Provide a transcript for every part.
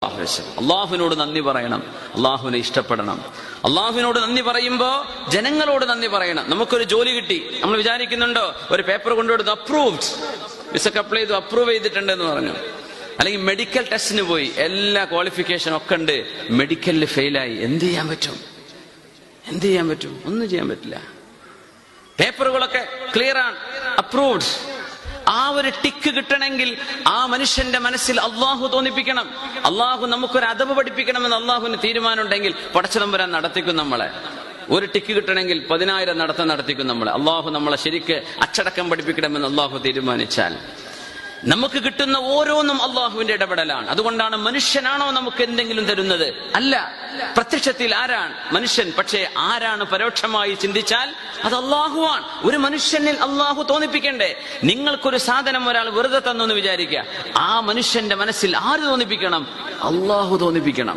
അള്ളാഹുവിനോട് നന്ദി പറയണം അള്ളാഹുവിനെ ഇഷ്ടപ്പെടണം അള്ളാഹുവിനോട് നന്ദി പറയുമ്പോ ജനങ്ങളോട് നന്ദി പറയണം നമുക്കൊരു ജോലി കിട്ടി നമ്മൾ വിചാരിക്കുന്നുണ്ടോ ഒരു പേപ്പർ കൊണ്ടുകൊടുത്ത് അപ്രൂവ്ഡ് വിസക്ക് അപ്ലൈ ചെയ്തു അപ്രൂവ് ചെയ്തിട്ടുണ്ട് എന്ന് പറഞ്ഞു അല്ലെങ്കിൽ മെഡിക്കൽ ടെസ്റ്റിന് പോയി എല്ലാ ക്വാളിഫിക്കേഷനും ഒക്കെ ഉണ്ട് മെഡിക്കലിൽ ഫെയിലായി എന്ത് ചെയ്യാൻ പറ്റും എന്ത് ചെയ്യാൻ പറ്റും ഒന്നും ചെയ്യാൻ പറ്റില്ല പേപ്പറുകളൊക്കെ ക്ലിയർ ആണ് അപ്രൂവ്ഡ് ആ ഒരു ടിക്ക് കിട്ടണമെങ്കിൽ ആ മനുഷ്യന്റെ മനസ്സിൽ അള്ളാഹു തോന്നിപ്പിക്കണം അള്ളാഹു നമുക്കൊരു അതവ് പഠിപ്പിക്കണമെന്ന് അള്ളാഹുവിന് തീരുമാനമുണ്ടെങ്കിൽ പടച്ചതമ്പരാൻ നടത്തിക്കും നമ്മളെ ഒരു ടിക്ക് കിട്ടണമെങ്കിൽ പതിനായിരം നടത്തം നടത്തിക്കും നമ്മളെ അള്ളാഹു നമ്മളെ ശരിക്ക് അച്ചടക്കം പഠിപ്പിക്കണമെന്ന് അള്ളാഹു തീരുമാനിച്ചാൽ നമുക്ക് കിട്ടുന്ന ഓരോന്നും അള്ളാഹുവിന്റെ ഇടപെടലാണ് അതുകൊണ്ടാണ് മനുഷ്യനാണോ നമുക്ക് എന്തെങ്കിലും തരുന്നത് അല്ല പ്രത്യക്ഷത്തിൽ ആരാണ് മനുഷ്യൻ പക്ഷേ ആരാണ് പരോക്ഷമായി ചിന്തിച്ചാൽ അത് അള്ളാഹുവാണ് ഒരു മനുഷ്യനിൽ അള്ളാഹു തോന്നിപ്പിക്കണ്ടേ നിങ്ങൾക്കൊരു സാധനം ഒരാൾ വെറുതെ തന്നു എന്ന് വിചാരിക്കുക ആ മനുഷ്യന്റെ മനസ്സിൽ ആര് തോന്നിപ്പിക്കണം അള്ളാഹു തോന്നിപ്പിക്കണം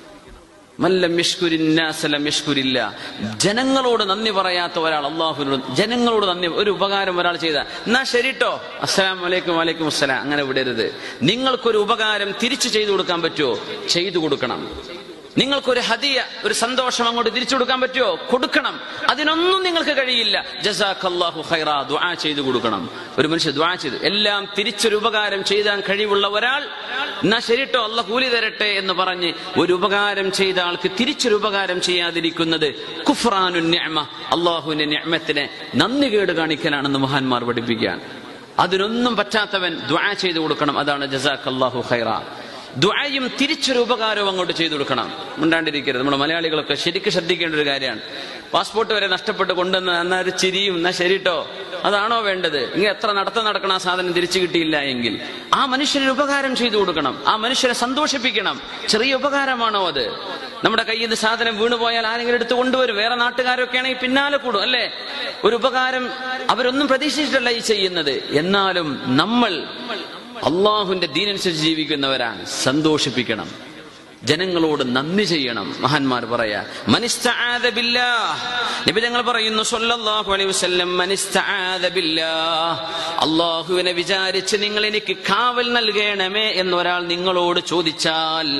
മല്ലം യഷ്കുരിന്നാസലം യഷ്കുരില്ല ജനങ്ങളോട് നന്ദി പറയാത്ത ഒരാൾ അള്ളാഹുവിനോട് ജനങ്ങളോട് നന്ദി ഒരു ഉപകാരം ഒരാൾ ചെയ്ത എന്നാ ശരിട്ടോ അസ്സലാം വലൈക്കും വലൈക്കും അസ്സലാം അങ്ങനെ വിടരുത് നിങ്ങൾക്കൊരു ഉപകാരം തിരിച്ചു ചെയ്തു കൊടുക്കാൻ പറ്റുമോ ചെയ്തു കൊടുക്കണം നിങ്ങൾക്കൊരു ഹദിയ ഒരു സന്തോഷം അങ്ങോട്ട് തിരിച്ചു കൊടുക്കാൻ പറ്റുമോ കൊടുക്കണം അതിനൊന്നും നിങ്ങൾക്ക് കഴിയില്ല ജസാഖല്ലാഹു ഖൈറ ദുആ ചെയ്തു കൊടുക്കണം ഒരു മനുഷ്യൻ ദുആ ചെയ്തു എല്ലാം തിരിച്ചൊരു ഉപകാരം ചെയ്താൻ കഴിവുള്ള ഒരാൾ എന്നാ ശരിട്ടോ അല്ല കൂലി തരട്ടെ എന്ന് പറഞ്ഞ് ഒരു ഉപകാരം ചെയ്ത ആൾക്ക് തിരിച്ചൊരു ഉപകാരം ചെയ്യാതിരിക്കുന്നത് കുഫ്രാനു നിഅമ അള്ളാഹുവിന്റെ നിഅമത്തിനെ നന്ദി കേട് കാണിക്കലാണെന്ന് മഹാന്മാർ പഠിപ്പിക്കുകയാണ് അതിനൊന്നും പറ്റാത്തവൻ ദുആ ചെയ്തു കൊടുക്കണം അതാണ് ജസാഖല്ലാഹു ഖൈറ ദുആയും തിരിച്ചൊരു ഉപകാരവും അങ്ങോട്ട് ചെയ്തു കൊടുക്കണം മിണ്ടാണ്ടിരിക്കരുത് നമ്മുടെ മലയാളികളൊക്കെ ശരിക്കും ശ്രദ്ധിക്കേണ്ട ഒരു കാര്യമാണ് പാസ്പോർട്ട് വരെ നഷ്ടപ്പെട്ട് കൊണ്ടുവന്ന എന്നാ ഒരു ചിരിയും എന്നാ ശരിട്ടോ അതാണോ വേണ്ടത് ഇങ്ങനെ എത്ര നടത്തം നടക്കണം ആ സാധനം തിരിച്ചു കിട്ടിയില്ല എങ്കിൽ ആ മനുഷ്യന് ഉപകാരം ചെയ്തു കൊടുക്കണം ആ മനുഷ്യനെ സന്തോഷിപ്പിക്കണം ചെറിയ ഉപകാരമാണോ അത് നമ്മുടെ കയ്യിൽ നിന്ന് സാധനം വീണുപോയാൽ ആരെങ്കിലും എടുത്ത് കൊണ്ടുവരും വേറെ നാട്ടുകാരൊക്കെ ആണെങ്കിൽ പിന്നാലെ കൂടും അല്ലേ ഒരു ഉപകാരം അവരൊന്നും പ്രതീക്ഷിച്ചിട്ടല്ല ഈ ചെയ്യുന്നത് എന്നാലും നമ്മൾ അള്ളാഹുവിന്റെ ദീനനുസരിച്ച് ജീവിക്കുന്നവരാണ് സന്തോഷിപ്പിക്കണം ജനങ്ങളോട് നന്ദി ചെയ്യണം മഹാന്മാർ പറയാ മനിസ്തആദ ബില്ലാഹ് നബി തങ്ങൾ പറയുന്നു സല്ലല്ലാഹു അലൈഹി വസല്ലം മനിസ്തആദ ബില്ലാഹ് അള്ളാഹുവിനെ വിചാരിച്ച് നിങ്ങൾ എനിക്ക് കാവൽ നൽകണമേ എന്നൊരാൾ നിങ്ങളോട് ചോദിച്ചാൽ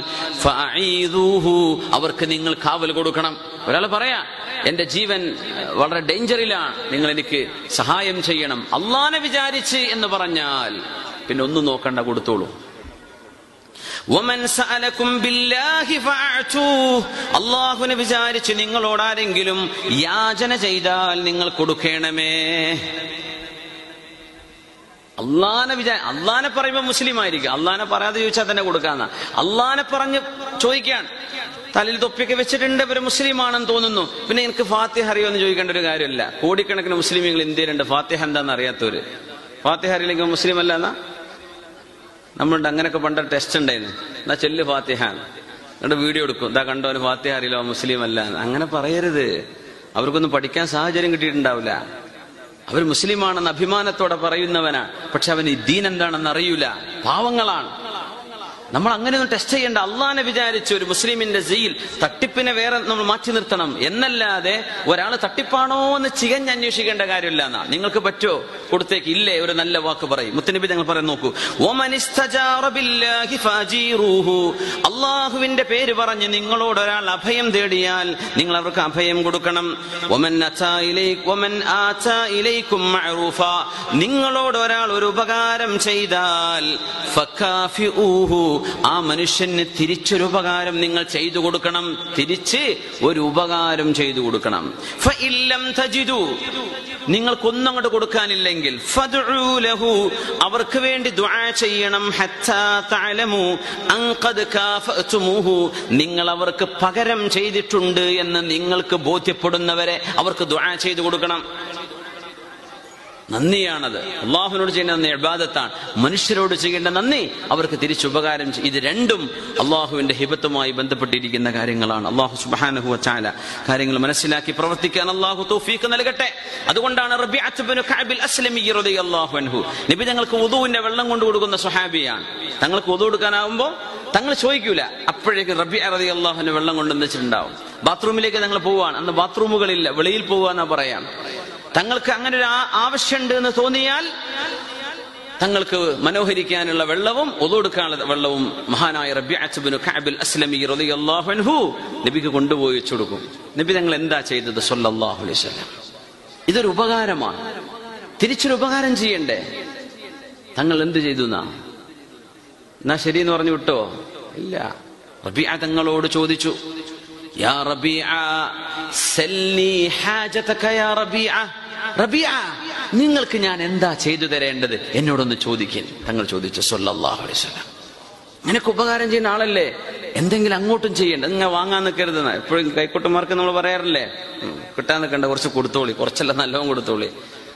ഫഅഈദൂഹു അവർക്ക് നിങ്ങൾ കാവൽ കൊടുക്കണം ഒരാൾ പറയാ എന്റെ ജീവൻ വളരെ ഡേഞ്ചറിലാണ് നിങ്ങൾ എനിക്ക് സഹായം ചെയ്യണം അള്ളാനെ വിചാരിച്ച് എന്ന് പറഞ്ഞാൽ പിന്നെ ഒന്നും നോക്കണ്ട കൊടുത്തോളൂ വമൻ സഅലക്കും ബില്ലാഹി ഫഅഅതൂഹ് അല്ലാഹുവിനെ വിചാരിച്ച് നിങ്ങളോട് ആരെങ്കിലും യാചന ചെയ്താൽ നിങ്ങൾ കൊടുക്കണമേ അള്ളാനെ വിചാ അള്ളാനെ പറയുമ്പോൾ മുസ്ലിം ആയിരിക്കും അള്ളാനെ പറയാതെ ചോദിച്ചാൽ തന്നെ കൊടുക്കാന്ന അള്ളാനെ പറഞ്ഞ് ചോദിക്കാൻ തലയിൽ തൊപ്പിയൊക്കെ വെച്ചിട്ടുണ്ട് ഇവര് മുസ്ലിമാണെന്ന് തോന്നുന്നു പിന്നെ എനിക്ക് ഫാത്തിഹ അറിയുമെന്ന് ചോദിക്കേണ്ട ഒരു കാര്യമില്ല കോടിക്കണക്കിന് മുസ്ലിമുകൾ ഇന്ത്യയിലുണ്ട് ഫാത്തിഹ എന്താണെന്ന് അറിയാത്തവര് ഫാത്തിഹ അറിയില്ലെങ്കിൽ മുസ്ലിം അല്ല എന്നാ നമ്മളുണ്ട് അങ്ങനെയൊക്കെ പണ്ട് ടെസ്റ്റ് ഉണ്ടായിരുന്നു എന്നാ ചെല്ല് ഫാത്തിഹ എന്നിട്ട് വീഡിയോ എടുക്കും ഇതാ കണ്ടോ ഒരു ഫാത്തിഹ അറിയില്ലോ മുസ്ലിം അല്ല എന്ന്. അങ്ങനെ പറയരുത് അവർക്കൊന്നും പഠിക്കാൻ സാഹചര്യം കിട്ടിയിട്ടുണ്ടാവില്ല അവർ മുസ്ലിമാണെന്ന് അഭിമാനത്തോടെ പറയുന്നവനാണ് പക്ഷെ അവന് ഈ ദീൻ എന്താണെന്ന് അറിയൂല പാവങ്ങളാണ് നമ്മൾ അങ്ങനെയൊന്നും ടെസ്റ്റ് ചെയ്യേണ്ട അള്ളാനെ വിചാരിച്ച് ഒരു മുസ്ലിമിന്റെ ജയിൽ തട്ടിപ്പിനെ വേറെ നമ്മൾ മാറ്റി നിർത്തണം എന്നല്ലാതെ ഒരാൾ തട്ടിപ്പാണോ എന്ന് ചികഞ്ഞ് അന്വേഷിക്കേണ്ട കാര്യമില്ല എന്നാ നിങ്ങൾക്ക് പറ്റോ കൊടുത്തേക്ക് ഇല്ലേ ഒരു നല്ല വാക്ക് പറയും മുത്തനബി ഞങ്ങൾ പറയാൻ നോക്കൂ "വമൻ ഇസ്തജാറ ബില്ലാഹി ഫഅജീറൂഹു." അള്ളാഹുവിന്റെ പേര് പറഞ്ഞ് നിങ്ങളോട് ഒരാൾ അഭയം തേടിയാൽ നിങ്ങൾ അവർക്ക് അഭയം കൊടുക്കണം "വമൻ അതാ ഇലൈക്- വമൻ ആതാ ഇലൈക്കും മഅറൂഫ." നിങ്ങളോട് ഒരാൾ ഒരു ഉപകാരം ചെയ്താൽ ഫക്കാഫിഊഹു. ആ മനുഷ്യന് തിരിച്ചൊരു ഉപകാരം നിങ്ങൾ ചെയ്തു കൊടുക്കണം തിരിച്ച് ഒരു ഉപകാരം ചെയ്തു കൊടുക്കണം ഫഇല്ലം തജിദു നിങ്ങൾക്കൊന്നും അങ്ങോട്ട് കൊടുക്കാനില്ലെങ്കിൽ ഫദ്ഉ ലഹു. അവർക്ക് വേണ്ടി ദുആ ചെയ്യണം ഹത്താ തഅലമു അൻ ഖദ് കാഫഅതുമുഹു. നിങ്ങൾ അവർക്ക് പകരം ചെയ്തിട്ടുണ്ട് എന്ന് നിങ്ങൾക്ക് ബോധ്യപ്പെടുന്നവരെ അവർക്ക് ദുആ ചെയ്തു കൊടുക്കണം നന്ദിയാണത് അള്ളാഹുവിനോട് ചെയ്യേണ്ട നന്ദി ഇബാദത്താണ് മനുഷ്യരോട് ചെയ്യേണ്ട നന്ദി അവർക്ക് തിരിച്ചുപകാരം ചെയ്യും ഇത് രണ്ടും അള്ളാഹുവിന്റെ ഹിബത്തുമായി ബന്ധപ്പെട്ടിരിക്കുന്ന കാര്യങ്ങളാണ് അള്ളാഹു സുബാനഹു ചാല കാര്യങ്ങൾ മനസ്സിലാക്കി പ്രവർത്തിക്കാൻ അള്ളാഹു തൗഫീഖ് നൽകട്ടെ അതുകൊണ്ടാണ് റബീഅത്ത് ബിനു കഅബിൽ അസ്ലമി റളിയല്ലാഹു അൻഹു നബി തങ്ങൾക്ക് ഉദുവിന്റെ വെള്ളം കൊണ്ടു കൊടുക്കുന്ന സ്വഹാബിയാണ് തങ്ങൾക്ക് ഉദു കൊടുക്കാനാവുമ്പോൾ തങ്ങൾ ചോദിക്കൂല അപ്പോഴേക്ക് റബി റതി അള്ളാഹുവിന്റെ വെള്ളം കൊണ്ടുവന്ന് വെച്ചിട്ടുണ്ടാവും ബാത്റൂമിലേക്ക് തങ്ങൾ പോവാണ് അന്ന് ബാത്റൂമുകളില്ല വെളിയിൽ പോവാന്നാ പറയാം തങ്ങൾക്ക് അങ്ങനെ ഒരു ആ- ആവശ്യമുണ്ട് എന്ന് തോന്നിയാൽ തങ്ങൾക്ക് മനോഹരിക്കാനുള്ള വെള്ളവും ഒതുകൊടുക്കാനുള്ള വെള്ളവും മഹാനായ റബിഅബ്നു കഅബിൽ അസ്ലമി റളിയല്ലാഹു അൻഹു നബിക്ക് കൊണ്ടുപോയി വെച്ചു കൊടുക്കും നബി തങ്ങൾ എന്താ ചെയ്തത് സല്ലല്ലാഹു അലൈഹി വസല്ലം ഇതൊരു ഉപകാരമാണ് തിരിച്ചൊരു ഉപകാരം ചെയ്യണ്ടേ തങ്ങൾ എന്ത് ചെയ്തു എന്നാ എന്നാ ശരി എന്ന് പറഞ്ഞു വിട്ടോ ഇല്ല റബിഅ തങ്ങളോട് ചോദിച്ചു യാ റബിഅ സൽനി ഹാജതക യാ റബിഅ റബിഅ നിങ്ങൾക്ക് ഞാൻ എന്താ ചെയ്തു തരേണ്ടത് എന്നോടൊന്ന് ചോദിക്കൻ തങ്ങൾ ചോദിച്ചു സല്ലല്ലാഹു അലൈഹി വസല്ലം നിനക്ക് ഉപകാരം ചെയ്യുന്ന ആളല്ലേ എന്തെങ്കിലും അങ്ങോട്ടും ചെയ്യണ്ട നിങ്ങൾ വാങ്ങാൻ നിൽക്കരുത് എപ്പോഴും കൈക്കൊട്ടുമാർക്ക് നമ്മൾ പറയാറില്ലേ ഉം, കിട്ടാൻ നിൽക്കണ്ട കുറച്ച് കൊടുത്തോളി കുറച്ചല്ല നല്ലോണം കൊടുത്തോളി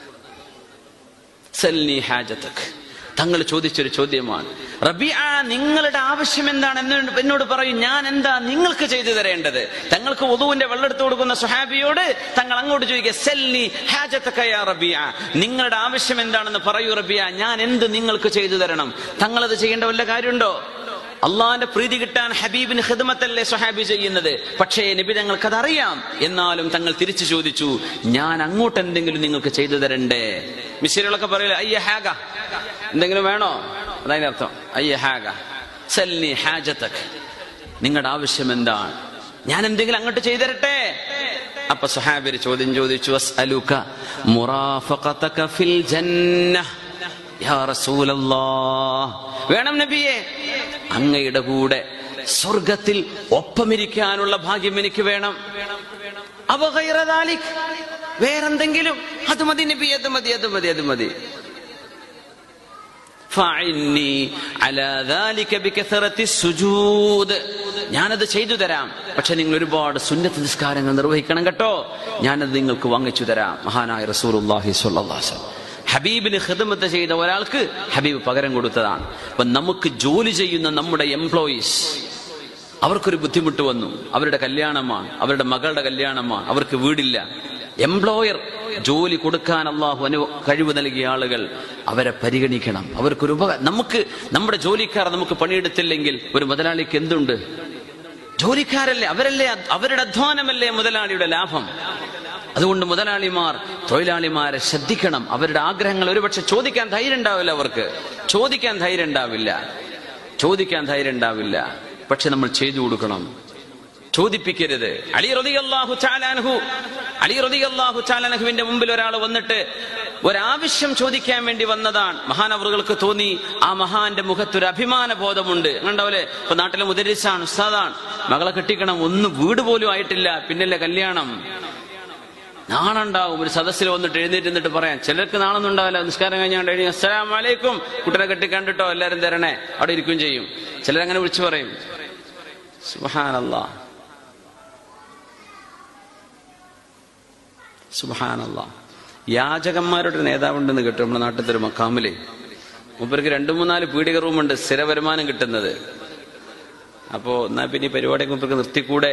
സൽനി ഹാജതക് തങ്ങൾ ചോദിച്ചൊരു ചോദ്യമാണ് റബിയ നിങ്ങളുടെ ആവശ്യം എന്താണ് എന്നോട് എന്നോട് പറയും ഞാൻ എന്താ നിങ്ങൾക്ക് ചെയ്തു തരേണ്ടത് തങ്ങൾക്ക് വധുവിന്റെ വെള്ളെടുത്ത് കൊടുക്കുന്ന സുഹാബിയോട് തങ്ങൾ അങ്ങോട്ട് ചോദിക്കുക സെല്ലി ഹാജത്തക്കയ റബിയ നിങ്ങളുടെ ആവശ്യം എന്താണെന്ന് പറയൂ റബിയ ഞാൻ എന്ത് നിങ്ങൾക്ക് ചെയ്തു തരണം തങ്ങളത് ചെയ്യേണ്ട വല്ല കാര്യമുണ്ടോ അള്ളാന്റെ പ്രീതി കിട്ടാൻ ഹബീബിന് ഹിദ്മത്തല്ലേ സുഹാബി ചെയ്യുന്നത് പക്ഷേ നബി തങ്ങൾക്ക് അതറിയാം എന്നാലും തങ്ങൾ തിരിച്ചു ചോദിച്ചു ഞാൻ അങ്ങോട്ട് എന്തെങ്കിലും നിങ്ങൾക്ക് ചെയ്തു തരണ്ടേ മിശ്രികളൊക്കെ പറയില്ല അയ്യ ഹാഗ എന്തെങ്കിലും വേണോ അതതിന്റെ അർത്ഥം അയ്യ ഹാഗ സൽനി ഹാജത്തക് നിങ്ങളുടെ ആവശ്യം എന്താണ് ഞാൻ എന്തെങ്കിലും അങ്ങോട്ട് ചെയ്തു തരട്ടെ അപ്പൊ സുഹാബിര് ചോദ്യം ചോദിച്ചു അസ്അലുക മുറാഫഖതക ഫിൽ ജന്നഹ് യാ റസൂലല്ലാഹ് വേണം നബിയെ അങ്ങയുടെ കൂടെ സ്വർഗത്തിൽ ഒപ്പമിരിക്കാനുള്ള ഭാഗ്യം എനിക്ക് വേണം അവഹൈറദാലിക് വേറെന്തെങ്കിലും അത് മതി നബി അത് മതി അത് മതി അത് മതി ഫഅഇന്നി അലാ ദാലിക ബികസറത്തി സുജൂദ് ഞാനത് ചെയ്തു തരാം പക്ഷെ നിങ്ങൾ ഒരുപാട് സുന്നത്ത് നിസ്കാരങ്ങൾ നിർവഹിക്കണം കേട്ടോ ഞാനത് നിങ്ങൾക്ക് വാങ്ങിച്ചു തരാം മഹാനായ റസൂലുള്ളാഹി സ്വല്ലല്ലാഹു അലൈഹി വസല്ലം ഹബീബിന് ഹിദമത്ത് ചെയ്ത ഒരാൾക്ക് ഹബീബ് പകരം കൊടുത്തതാണ് അപ്പൊ നമുക്ക് ജോലി ചെയ്യുന്ന നമ്മുടെ എംപ്ലോയീസ് അവർക്കൊരു ബുദ്ധിമുട്ട് വന്നു അവരുടെ കല്യാണമാണ് അവരുടെ മകളുടെ കല്യാണമാണ് അവർക്ക് വീടില്ല എംപ്ലോയർ ജോലി കൊടുക്കാൻ അള്ളാഹു അനു കഴിവ് നൽകിയ ആളുകൾ അവരെ പരിഗണിക്കണം അവർക്കൊരു ഉപകാരം നമുക്ക് നമ്മുടെ ജോലിക്കാർ നമുക്ക് പണിയെടുത്തില്ലെങ്കിൽ ഒരു മുതലാളിക്ക് എന്തുണ്ട് ജോലിക്കാരല്ലേ അവരല്ലേ അവരുടെ അധ്വാനമല്ലേ മുതലാളിയുടെ ലാഭം അതുകൊണ്ട് മുതലാളിമാർ തൊഴിലാളിമാരെ ശ്രദ്ധിക്കണം അവരുടെ ആഗ്രഹങ്ങൾ ഒരുപക്ഷെ ചോദിക്കാൻ ധൈര്യം ഉണ്ടാവില്ല അവർക്ക് ചോദിക്കാൻ ധൈര്യം ഉണ്ടാവില്ല ചോദിക്കാൻ ധൈര്യം ഉണ്ടാവില്ല പക്ഷെ നമ്മൾ ചെയ്തു കൊടുക്കണം ചോദിപ്പിക്കരുത് അലി റളിയല്ലാഹു ചാലാനഹു അലി റളിയല്ലാഹു ചാലാനഹുവിന്റെ മുമ്പിൽ ഒരാൾ വന്നിട്ട് ഒരാവശ്യം ചോദിക്കാൻ വേണ്ടി വന്നതാണ് മഹാനവറുകൾക്ക് തോന്നി ആ മഹാന്റെ മുഖത്തൊരു അഭിമാന ബോധമുണ്ട് കണ്ടാവല്ലേ ഇപ്പൊ നാട്ടിലെ മുദരിസാണ് ഉസ്താദാണ് മകളെ കെട്ടിക്കണം ഒന്നും വീട് പോലും ആയിട്ടില്ല പിന്നല്ലേ കല്യാണം നാളുണ്ടാവും ഒരു സദസ്സിൽ വന്നിട്ട് എഴുന്നേറ്റ് നിന്നിട്ട് പറയാം ചിലർക്ക് നാളൊന്നും ഉണ്ടാവില്ല നിസ്കാരം കഴിഞ്ഞാണ്ട് എഴുതി അസ്സലാം വലൈക്കും കുട്ടനെ കെട്ടി കണ്ടിട്ടോ എല്ലാരും തരണേ അവിടെ ഇരിക്കുകയും ചെയ്യും ചിലരങ്ങനെ വിളിച്ചു പറയും സുബാനല്ലാ സുബാനല്ലാ യാചകന്മാരുടെ ഒരു നേതാവുണ്ടെന്ന് കേട്ടു നമ്മുടെ നാട്ടിലത്തെ ഒരു മക്കാമിലെ മൂപ്പർക്ക് രണ്ടു മൂന്നാല് പീഡിക റൂമുണ്ട് സ്ഥിര വരുമാനം കിട്ടുന്നത് അപ്പോ എന്നാ പിന്നെ ഈ പരിപാടി മൂപ്പർക്ക് നിർത്തിക്കൂടെ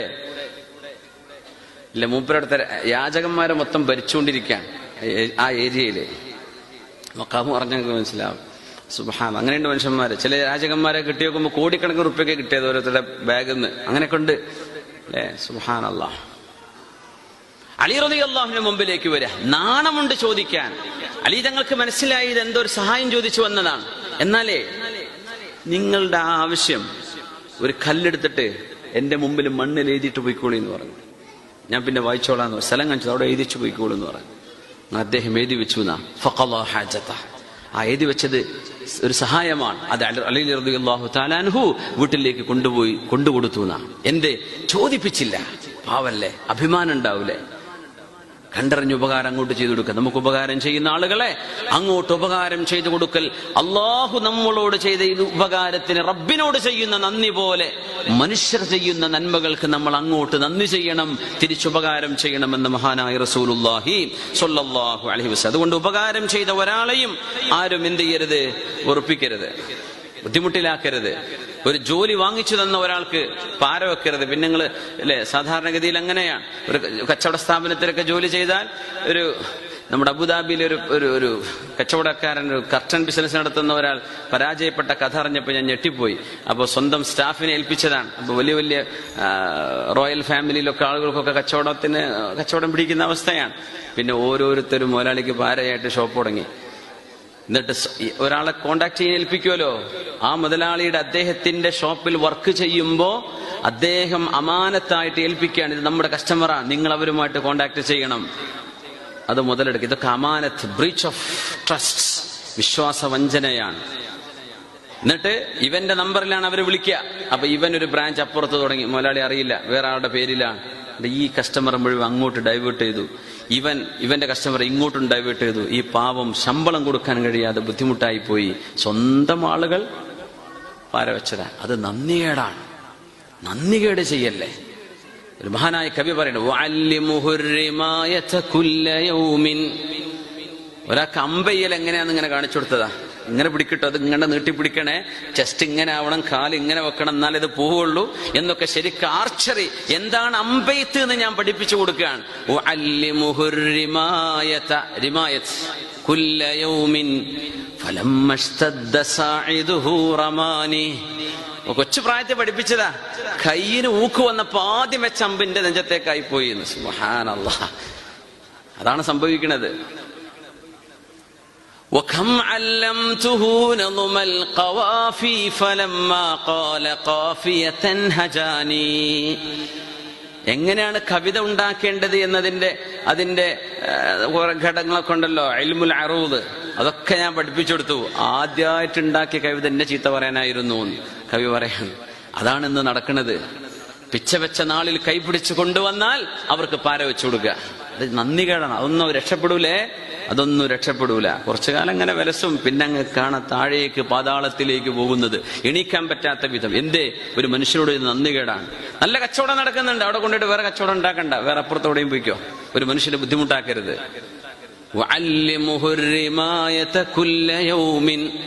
ഇല്ല മൂപ്പരടുത്ത യാചകന്മാരെ മൊത്തം ഭരിച്ചുകൊണ്ടിരിക്കുകയാണ് ഏ- ആ ഏരിയയില് മക്കാമ് പറഞ്ഞാൽ മനസ്സിലാവും സുബഹാൻ അങ്ങനെയുണ്ട് മനുഷ്യന്മാര് ചില രാജകന്മാരെ കിട്ടി നോക്കുമ്പോൾ കോടിക്കണക്കിന് റുപ്യൊക്കെ കിട്ടിയത് ഓരോരുത്തരുടെ ബാഗിൽ നിന്ന് അങ്ങനെയൊക്കെ ഉണ്ട് അല്ലേ സുബഹാൻ അള്ളാഹ് അലി റതി അള്ളാഹുവിന്റെ മുമ്പിലേക്ക് വരിക നാണമുണ്ട് ചോദിക്കാൻ അലി തങ്ങൾക്ക് മനസ്സിലായി ഇത് എന്തോ ഒരു സഹായം ചോദിച്ചു വന്നതാണ് എന്നാലേ നിങ്ങളുടെ ആ ആവശ്യം ഒരു കല്ലെടുത്തിട്ട് എന്റെ മുമ്പിൽ മണ്ണിൽ എഴുതിയിട്ട് പോയിക്കോളി എന്ന് പറഞ്ഞു ഞാൻ പിന്നെ വായിച്ചോളാന്ന് പറഞ്ഞു. സ്ഥലം കാണിച്ചു അവിടെ എഴുതിച്ചു പോയിക്കോളൂ എന്ന് പറഞ്ഞു അങ്ങനെ അദ്ദേഹം എഴുതി വെച്ചു എന്നാ ഫഖളാ ഹാജത ആ എഴുതി വെച്ചത് ഒരു സഹായമാണ് അത് അലി- അലി റളിയല്ലാഹു താലാൻഹു വീട്ടിലേക്ക് കൊണ്ടുപോയി കൊണ്ടുകൊടുത്തു എന്നാ എന്തേ ചോദിപ്പിച്ചില്ല പാവല്ലേ അഭിമാനം ഉണ്ടാവൂലേ കണ്ടറിഞ്ഞ് ഉപകാരം അങ്ങോട്ട് ചെയ്തു കൊടുക്കുക നമുക്ക് ഉപകാരം ചെയ്യുന്ന ആളുകളെ അങ്ങോട്ട് ഉപകാരം ചെയ്തു കൊടുക്കൽ അള്ളാഹു നമ്മളോട് ചെയ്ത ഈ ഉപകാരത്തിന് റബ്ബിനോട് ചെയ്യുന്ന നന്ദി പോലെ മനുഷ്യർ ചെയ്യുന്ന നന്മകൾക്ക് നമ്മൾ അങ്ങോട്ട് നന്ദി ചെയ്യണം തിരിച്ചുപകാരം ചെയ്യണമെന്ന് മഹാനായ റസൂലുല്ലാഹി സ്വല്ലല്ലാഹു അലൈഹി വസല്ലം അതുകൊണ്ട് ഉപകാരം ചെയ്ത ഒരാളെയും ആരും എന്ത് ചെയ്യരുത് ഉറപ്പിക്കരുത് ബുദ്ധിമുട്ടിലാക്കരുത് ഒരു ജോലി വാങ്ങിച്ചു തന്ന ഒരാൾക്ക് പാര വെക്കരുത് പിന്നെ നിങ്ങൾ അല്ലെ സാധാരണഗതിയിൽ അങ്ങനെയാണ് ഒരു കച്ചവട സ്ഥാപനത്തിലൊക്കെ ജോലി ചെയ്താൽ ഒരു നമ്മുടെ അബുദാബിയിലെ ഒരു ഒരു ഒരു കച്ചവടക്കാരൻ ഒരു കർട്ടൻ ബിസിനസ് നടത്തുന്ന ഒരാൾ പരാജയപ്പെട്ട കഥ അറിഞ്ഞപ്പോൾ ഞാൻ ഞെട്ടിപ്പോയി അപ്പോൾ സ്വന്തം സ്റ്റാഫിനെ ഏൽപ്പിച്ചതാണ് അപ്പോൾ വലിയ വലിയ ആ, റോയൽ ഫാമിലിയിലൊക്കെ ആളുകൾക്കൊക്കെ കച്ചവടത്തിന് കച്ചവടം പിടിക്കുന്ന അവസ്ഥയാണ് പിന്നെ ഓരോരുത്തരും മുതലാളിക്ക് പാരയായിട്ട് ഷോപ്പ് തുടങ്ങി എന്നിട്ട് സ- ഈ ഒരാളെ കോണ്ടാക്ട് ചെയ്യാൻ ഏൽപ്പിക്കുമല്ലോ ആ മുതലാളിയുടെ അദ്ദേഹത്തിന്റെ ഷോപ്പിൽ വർക്ക് ചെയ്യുമ്പോ അദ്ദേഹം അമാനത്തായിട്ട് ഏൽപ്പിക്കുകയാണ് ഇത് നമ്മുടെ കസ്റ്റമറാ നിങ്ങൾ അവരുമായിട്ട് കോണ്ടാക്ട് ചെയ്യണം അത് മുതലെടുക്കുക ഇതൊക്കെ അമാനത്ത് ബ്രീച്ച് ഓഫ് ട്രസ്റ്റ് വിശ്വാസവഞ്ചനയാണ് എന്നിട്ട് ഇവന്റെ നമ്പറിലാണ് അവർ വിളിക്കുക അപ്പൊ ഇവൻ ഒരു ബ്രാഞ്ച് അപ്പുറത്ത് തുടങ്ങി മുതലാളി അറിയില്ല വേറെ ആളുടെ പേരിലാണ് എന്നിട്ട് ഈ കസ്റ്റമർ മുഴുവൻ അങ്ങോട്ട് ഡൈവേർട്ട് ചെയ്തു ഇവൻ ഇവന്റെ കസ്റ്റമർ ഇങ്ങോട്ടും ഡൈവേർട്ട് ചെയ്തു ഈ പാവം ശമ്പളം കൊടുക്കാൻ കഴിയാതെ ബുദ്ധിമുട്ടായി പോയി സ്വന്തം ആളുകൾ പാരവച്ചതാ അത് നന്ദികേടാണ് നന്ദികേട് ചെയ്യല്ലേ ഒരു മഹാനായ കവി പറയുന്നത് "വഅല്ലിമുഹുർ റിമായത കുല്ല യൗമിൻ." ഒരാൾക്ക് അമ്പയ്യൽ എങ്ങനെയാന്ന് ഇങ്ങനെ കാണിച്ചു കൊടുത്തതാ ഇങ്ങനെ പിടിക്കട്ടോ അത് ഇങ്ങനെ നീട്ടി പിടിക്കണേ ചെസ്റ്റ് ഇങ്ങനെ ആവണം കാല് ഇങ്ങനെ വെക്കണം എന്നാലേ ഇത് പോവുള്ളൂ എന്നൊക്കെ ശരിക്കും ആർച്ചറി എന്താണ് അമ്പെയ്ത്ത് എന്ന് ഞാൻ പഠിപ്പിച്ചു കൊടുക്കുകയാണ് "വഅല്ലിമുഹുർ റിമായത." റിമായത്ത് കുല്ല യൗമിൻ ഫലമ്മ ഇഷ്തദ്ദ സാഇദുഹു റമാനി കൊച്ചു പ്രായത്തെ പഠിപ്പിച്ചതാ കയ്യിന് ഊക്ക് വന്നപ്പോ ആദ്യം വെച്ച അമ്പിന്റെ നെഞ്ചത്തേക്കായി പോയി എന്ന് സുബ്ഹാനല്ലാ അതാണ് സംഭവിക്കുന്നത് وكم علمته نظم القوافي فلما قال قافية هجاني എങ്ങനെയാണ് കവിത ഉണ്ടാക്കേണ്ടത് എന്നതിന്റെ അതിന്റെ ആ, കുറെ ഘടകങ്ങളൊക്കെ ഉണ്ടല്ലോ അൽമുൽ അറൂദ് അതൊക്കെ ഞാൻ പഠിപ്പിച്ചു കൊടുത്തു ആദ്യമായിട്ട് ഉണ്ടാക്കിയ കവിത എന്നെ ചീത്ത പറയാനായിരുന്നു എന്ന് കവി പറയാണ് അതാണ് ഇന്ന് നടക്കുന്നത് പിച്ച വെച്ച നാളിൽ കൈപിടിച്ച് കൊണ്ടുവന്നാൽ അവർക്ക് പാര വെച്ചു കൊടുക്കുക അത് നന്ദി കേടാണ് അതൊന്നും അവർ രക്ഷപ്പെടൂലേ അതൊന്നും രക്ഷപ്പെടൂല കുറച്ചു കാലം അങ്ങനെ വിലസും പിന്നെ അങ്ങ് കാണാൻ താഴേക്ക് പാതാളത്തിലേക്ക് പോകുന്നത് എണീക്കാൻ പറ്റാത്ത വിധം എന്തേ ഒരു മനുഷ്യനോട് ഇത് നന്ദി കേടാണ് നല്ല കച്ചവടം നടക്കുന്നുണ്ട് അവിടെ കൊണ്ടിട്ട് വേറെ കച്ചവടം ഉണ്ടാക്കണ്ട വേറെ അപ്പുറത്തോടെയും പോയിക്കോ ഒരു മനുഷ്യനെ ബുദ്ധിമുട്ടാക്കരുത് وعلمه الرماية كل يوم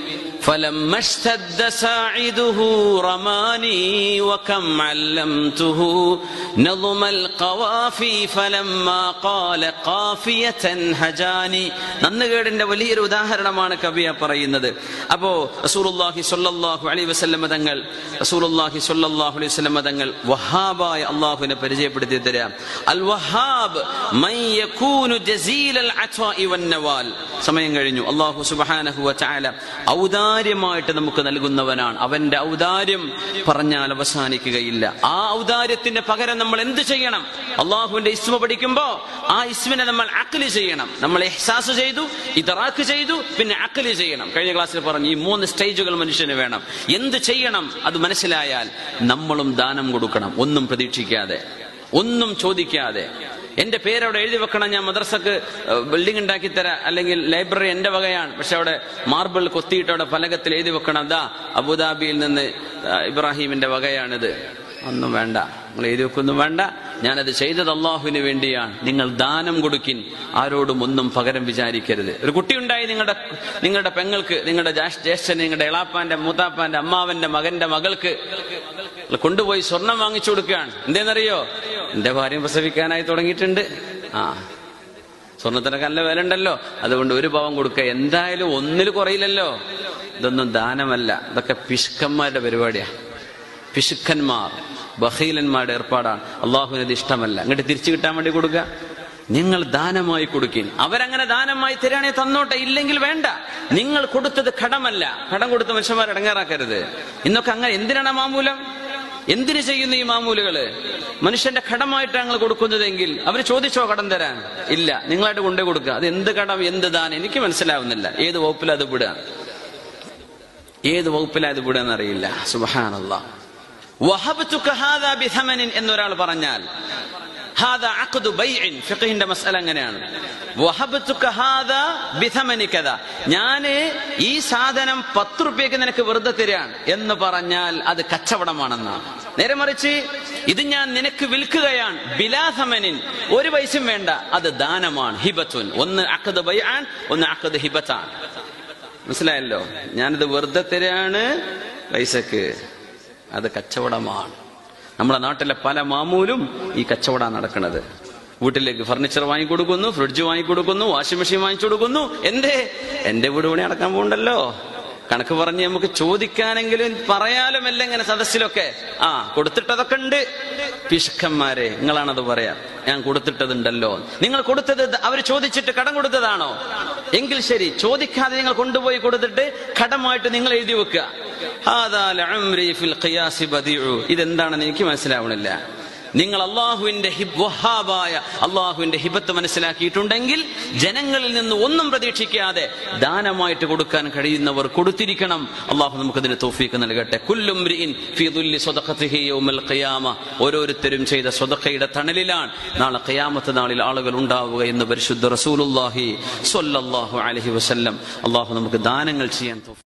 فلما اشتد ساعده رماني وكم علمته نظم القوافي فلما قال قافية هجاني നന്നുകേടിന്റെ വലിയൊരു ഉദാഹരണമാണ് കവിയ പറയുന്നത് അപ്പോ റസൂലുള്ളാഹി സ്വല്ലല്ലാഹു അലൈഹി വസല്ലമ തങ്ങൾ റസൂലുള്ളാഹി സ്വല്ലല്ലാഹു അലൈഹി വസല്ലമ തങ്ങൾ വഹാബായ അള്ളാഹുവിനെ പരിചയപ്പെടുത്തി തരാം അൽ വഹാബ് മൻ യകൂനു ജസീലൽ അത്വാഇ വന്നവാൽ സമയം കഴിഞ്ഞു അള്ളാഹു സുബ്ഹാനഹു വതആല ഔദാര്യമായിട്ട് നമുക്ക് നൽകുന്നവനാണ് അവന്റെ ഔദാര്യം പറഞ്ഞാൽ അവസാനിക്കുകയില്ല ആ ഔദാര്യത്തിന്റെ പകരം നമ്മൾ എന്ത് ചെയ്യണം അള്ളാഹുവിന്റെ ഇസ്മ പഠിക്കുമ്പോ ആ ഇസ്മിനെ നമ്മൾ അക്കല് ചെയ്യണം നമ്മൾ എഹ്സാസ് ചെയ്തു ഇതറാക്ക് ചെയ്തു പിന്നെ അക്കല് ചെയ്യണം കഴിഞ്ഞ ക്ലാസ്സിൽ പറഞ്ഞു ഈ മൂന്ന് സ്റ്റേജുകൾ മനുഷ്യന് വേണം എന്ത് ചെയ്യണം അത് മനസ്സിലായാൽ നമ്മളും ദാനം കൊടുക്കണം ഒന്നും പ്രതീക്ഷിക്കാതെ ഒന്നും ചോദിക്കാതെ എന്റെ പേരവിടെ എഴുതി വെക്കണം ഞാൻ മദ്രസക്ക് ബിൽഡിംഗ് ഉണ്ടാക്കി തരാം അല്ലെങ്കിൽ ലൈബ്രറി എന്റെ വകയാണ് പക്ഷെ അവിടെ മാർബിൾ കൊത്തിയിട്ട് അവിടെ ഫലകത്തിൽ എഴുതി വെക്കണം ദാ അബുദാബിയിൽ നിന്ന് ആ, ഇബ്രാഹിമിന്റെ വകയാണിത് ഒന്നും വേണ്ട നിങ്ങൾ എഴുതി വെക്കൊന്നും വേണ്ട ഞാനത് ചെയ്തത് അള്ളാഹുവിന് വേണ്ടിയാണ് നിങ്ങൾ ദാനം കൊടുക്കിൻ ആരോടും ഒന്നും പകരം വിചാരിക്കരുത് ഒരു കുട്ടിയുണ്ടായി നിങ്ങളുടെ നിങ്ങളുടെ പെങ്ങൾക്ക് നിങ്ങളുടെ ജാഷ്- ജ്യേഷ്ഠന് നിങ്ങളുടെ എളാപ്പാന്റെ മൂത്താപ്പാന്റെ അമ്മാവന്റെ മകന്റെ മകൾക്ക് നിങ്ങൾ കൊണ്ടുപോയി സ്വർണം വാങ്ങിച്ചു കൊടുക്കുകയാണ് എന്തേന്നറിയോ എന്റെ ഭാര്യ പ്രസവിക്കാനായി തുടങ്ങിയിട്ടുണ്ട് ആ സ്വർണത്തിനൊക്കെ നല്ല വില ഉണ്ടല്ലോ അതുകൊണ്ട് ഒരു പാവം കൊടുക്കുക എന്തായാലും ഒന്നിൽ കുറയില്ലല്ലോ ഇതൊന്നും ദാനമല്ല ഇതൊക്കെ പിശുക്കന്മാരുടെ പരിപാടിയാ പിശുക്കന്മാർ ബഹീലന്മാരുടെ ഏർപ്പാടാണ് അള്ളാഹുവിനത് ഇഷ്ടമല്ല അങ്ങോട്ട് തിരിച്ചു കിട്ടാൻ വേണ്ടി കൊടുക്കുക നിങ്ങൾ ദാനമായി കൊടുക്കിൻ അവരങ്ങനെ ദാനമായി തരാണെ തന്നോട്ടെ ഇല്ലെങ്കിൽ വേണ്ട നിങ്ങൾ കൊടുത്തത് കടമല്ല കടം കൊടുത്ത മനുഷ്യന്മാർ ഇടങ്ങാറാക്കരുത് ഇന്നൊക്കെ അങ്ങനെ എന്തിനാണ് ആ മാമൂലം എന്തിനു ചെയ്യുന്നു ഈ മാമൂലുകള് മനുഷ്യന്റെ കടമായിട്ട് ഞങ്ങൾ കൊടുക്കുന്നതെങ്കിൽ അവർ ചോദിച്ചോ കടം തരാൻ ഇല്ല നിങ്ങളായിട്ട് കൊണ്ടേ കൊടുക്കുക അത് എന്ത് കടം എന്ത് ദാനം എനിക്ക് മനസ്സിലാവുന്നില്ല ഏത് വകുപ്പിലാ അത് വിടുക ഏത് വകുപ്പിലാ ഇത് വിടുക എന്നറിയില്ല സുബഹാനല്ലാ വഹബ്തുക ഹാദാ ബിഥമനിൻ എന്നൊരാൾ പറഞ്ഞാൽ ഹാദാ അഖ്ദു ബൈഇൻ ഫിഖഹിന്റെ മസ്അല അങ്ങനെയാണ് വഹബ്തുക ഹാദാ ബിഥമനി കദ ഞാന് ഈ സാധനം പത്ത് റുപ്യക്ക് നിനക്ക് വെറുതെ തരാണ് എന്ന് പറഞ്ഞാൽ അത് കച്ചവടമാണെന്നാണ് നേരെ മറിച്ച് ഇത് ഞാൻ നിനക്ക് വിൽക്കുകയാണ് ബിലാഥമനിൻ ഒരു പൈസയും വേണ്ട അത് ദാനമാണ് ഹിബത്തുൻ ഒന്ന് അഖദ് ബൈആൻ ഒന്ന് അഖദ് ഹിബത്താണ് മനസ്സിലായല്ലോ ഞാനിത് വെറുതെ തരാണ് പൈസക്ക് അത് കച്ചവടമാണ് നമ്മുടെ നാട്ടിലെ പല മാമൂലും ഈ കച്ചവടം നടക്കുന്നത് വീട്ടിലേക്ക് ഫർണിച്ചർ വാങ്ങിക്കൊടുക്കുന്നു ഫ്രിഡ്ജ് വാങ്ങിക്കൊടുക്കുന്നു വാഷിംഗ് മെഷീൻ വാങ്ങിച്ചു കൊടുക്കുന്നു എന്തേ എന്റെ വീട് പണി അടക്കാൻ പോകണ്ടല്ലോ കണക്ക് പറഞ്ഞ് നമുക്ക് ചോദിക്കാനെങ്കിലും പറയാലോ മെല്ലെ ഇങ്ങനെ സദസ്സിലൊക്കെ ആ കൊടുത്തിട്ടതൊക്കെ ഉണ്ട് പിശുക്കന്മാരെ നിങ്ങളാണത് പറയാ ഞാൻ കൊടുത്തിട്ടതുണ്ടല്ലോ നിങ്ങൾ കൊടുത്തത് അവർ ചോദിച്ചിട്ട് കടം കൊടുത്തതാണോ എങ്കിൽ ശരി ചോദിക്കാതെ നിങ്ങൾ കൊണ്ടുപോയി കൊടുത്തിട്ട് കടമായിട്ട് നിങ്ങൾ എഴുതി വെക്കുക ഹാദാ ലഅംരി ഫിൽ ഖിയാസി ബദീഉ. ഇതെന്താണെന്ന് എനിക്ക് മനസ്സിലാവണില്ല നിങ്ങൾ അള്ളാഹുവിന്റെ ഹിബ് വഹാബായ അള്ളാഹുവിന്റെ ഹിബത്ത് മനസ്സിലാക്കിയിട്ടുണ്ടെങ്കിൽ ജനങ്ങളിൽ നിന്ന് ഒന്നും പ്രതീക്ഷിക്കാതെ ദാനമായിട്ട് കൊടുക്കാൻ കഴിയുന്നവർ കൊടുത്തിരിക്കണം അള്ളാഹു നമുക്കതിന് തോഫീക്ക് നൽകട്ടെ കുല്ലും ഫീ ദുല്ലി സ്വതഖത്തിഹി യൗമൽ ഖിയാമ ഓരോരുത്തരും ചെയ്ത സ്വതക്കയുടെ തണലിലാണ് നാളെ ഖിയാമത്ത് നാളിൽ ആളുകൾ ഉണ്ടാവുക എന്ന് പരിശുദ്ധ റസൂലുള്ളാഹി സ്വല്ലല്ലാഹു അലൈഹി വസല്ലം അള്ളാഹു നമുക്ക് ദാനങ്ങൾ ചെയ്യാൻ തൗഫീഖ്